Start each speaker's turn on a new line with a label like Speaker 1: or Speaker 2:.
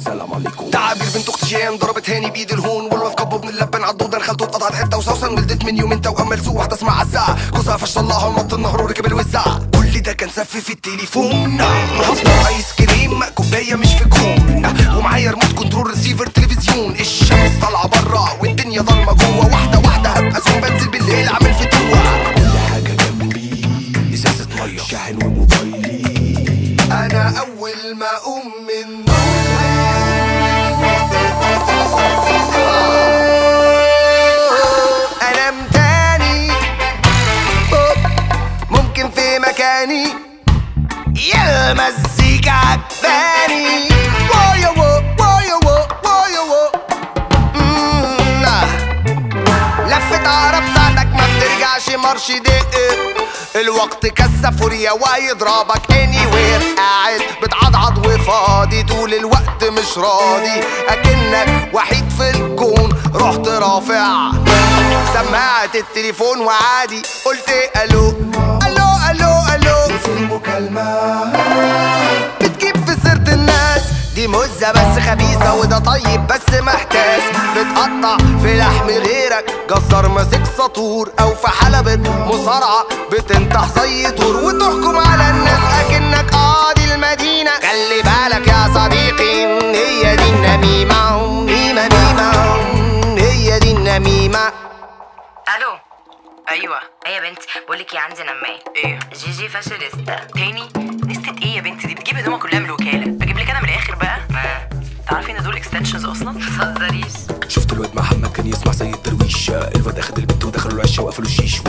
Speaker 1: السلام عليكم
Speaker 2: تعابير بنت اختي جيان ضربت هاني بايد الهون والواد كبه من اللبن عالدودة خلته اتقطعت حته وسوسن ولدت من يومين توأم ملسوع واحدة اسمها عزة جوزها فشل الله ونط النهر وركب الوزع كل ده كان سف في التليفون هفطر ايس كريم كوبايه مش في كون ومعايا ريموت كنترول ريسيفر تلفزيون الشمس طالعه برا والدنيا ضلمه جوه واحده واحده هبقى زوم بنزل بالليل اعمل فتوه
Speaker 1: كل حاجة جنبي ازازة مية شاحن وموبايلي
Speaker 2: انا اول ما اقوم من انام تاني ممكن في مكاني يا المزيكا عجباني وايا وو وايا وو وايا وو مم، آه. لفة عرب ساعتك ما بترجعش مرش دق الوقت كسف فوريا ويضربك اني وير قاعد بتعضعض وفاضي طول الوقت مش راضي اكنك وحيد في الكون رحت رافع سماعة التليفون وعادي قلت الو الو الو الو
Speaker 1: في المكالمة
Speaker 2: بتجيب في سيرة الناس دي مزة بس خبيثة وده طيب بس محتاس بتقطع في لحم غيرك جزار ماسك سطور او في حلبة مصارعة بتنتح زي طور وتحكم على الناس اكنك قاضي المدينة خلي بالك يا صديقي هي دي النميمة ميمة ميمة هي دي النميمة
Speaker 3: الو ايوه ايه يا بنتي بقول لك ايه عندي نمايه ايه جي جي فاشينيستا تاني نستة ايه يا بنتي دي بتجيب هدومها كلها من الوكاله بجيب لك انا من الاخر بقى ما تعرفي ان دول اكستنشنز اصلا ما تهزريش
Speaker 1: شفت الواد محمد كان يسمع سيد درويش الواد اخد البنت ودخلوا العشه وقفلوا الشيش